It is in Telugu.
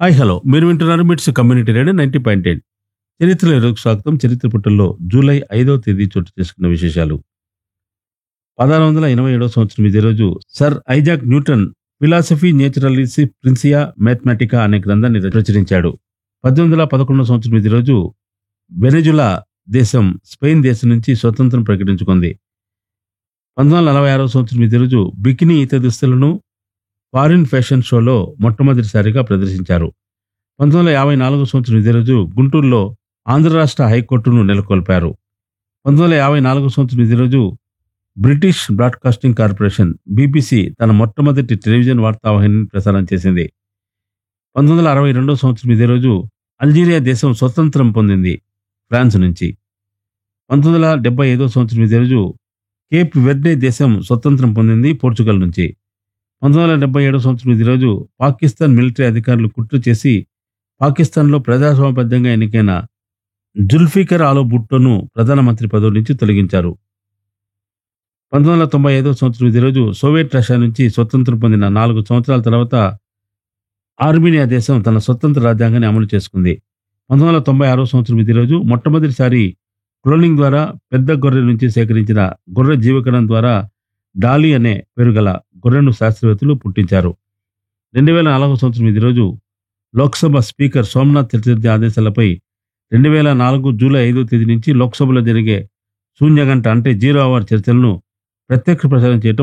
హాయ్ హలో మీరు వింటున్నారు MITS community radio ninety point eight చరిత్రలో ఈరోజు స్వాగతం చరిత్ర పుటల్లో జూలై ఐదవ తేదీ చోటు చేసుకున్న విశేషాలు పదహారు వందల ఎనభై ఏడవ సంవత్సరం ఇదే రోజు sir Isaac Newton philosophy naturalis principia mathematica అనే గ్రంథాన్ని ప్రచురించాడు పద్దెనిమిది వందల పదకొండవ సంవత్సరం ఇదే రోజు వెనజులా దేశం స్పెయిన్ దేశం నుంచి స్వతంత్రం ప్రకటించుకుంది పంతొమ్మిది వందల నలభై ఆరవ సంవత్సరం ఇదే రోజు బికినీ ఈత దుస్తులను ఫారిన్ ఫ్యాషన్ షోలో మొట్టమొదటిసారిగా ప్రదర్శించారు పంతొమ్మిది వందల యాభై నాలుగో సంవత్సరం ఇదే రోజు గుంటూరులో ఆంధ్ర రాష్ట్ర హైకోర్టును నెలకొల్పారు పంతొమ్మిది వందల యాభై నాలుగో సంవత్సరం ఇదే రోజు బ్రిటిష్ బ్రాడ్కాస్టింగ్ కార్పొరేషన్ బీబీసీ తన మొట్టమొదటి టెలివిజన్ వార్తావాహిని ప్రసారం చేసింది పంతొమ్మిది వందల అరవై రెండో సంవత్సరం ఇదే రోజు అల్జీరియా దేశం స్వతంత్రం పొందింది ఫ్రాన్స్ నుంచి పంతొమ్మిది వందల డెబ్బై ఐదో సంవత్సరం ఇదే రోజు కేప్ వెర్డే దేశం స్వతంత్రం పొందింది పోర్చుగల్ నుంచి పంతొమ్మిది వందల డెబ్బై ఏడో సంవత్సరం ఇది రోజు పాకిస్తాన్ మిలిటరీ అధికారులు కుట్ర చేసి పాకిస్తాన్లో ప్రజాస్వామ్యబద్ధంగా ఎన్నికైన జుల్ఫికర్ ఆలో భుట్టోను ప్రధానమంత్రి పదవి నుంచి తొలగించారు పంతొమ్మిది వందల తొంభై ఐదో సంవత్సరం ఇది రోజు సోవియట్ రష్యా నుంచి స్వతంత్రం పొందిన నాలుగు సంవత్సరాల తర్వాత ఆర్మీనియా దేశం తన స్వతంత్ర రాజ్యాంగాన్ని అమలు చేసుకుంది పంతొమ్మిది వందల తొంభై ఆరో సంవత్సరం ఇది రోజు మొట్టమొదటిసారి క్లోనింగ్ ద్వారా పెద్ద గొర్రె నుంచి సేకరించిన గొర్రె జీవకణం ద్వారా డాలీ అనే పేరు గల గొర్రెను శాస్త్రవేత్తలు పుట్టించారు రెండు వేల నాలుగో సంవత్సరం ఇది రోజు లోక్సభ స్పీకర్ సోమనాథ్ చతుర్థి ఆదేశాలపై రెండు వేల నాలుగు జూలై ఐదో తేదీ నుంచి లోక్సభలో జరిగే శూన్య గంట అంటే జీరో అవర్ చర్చలను ప్రత్యక్ష ప్రసారం చేయడం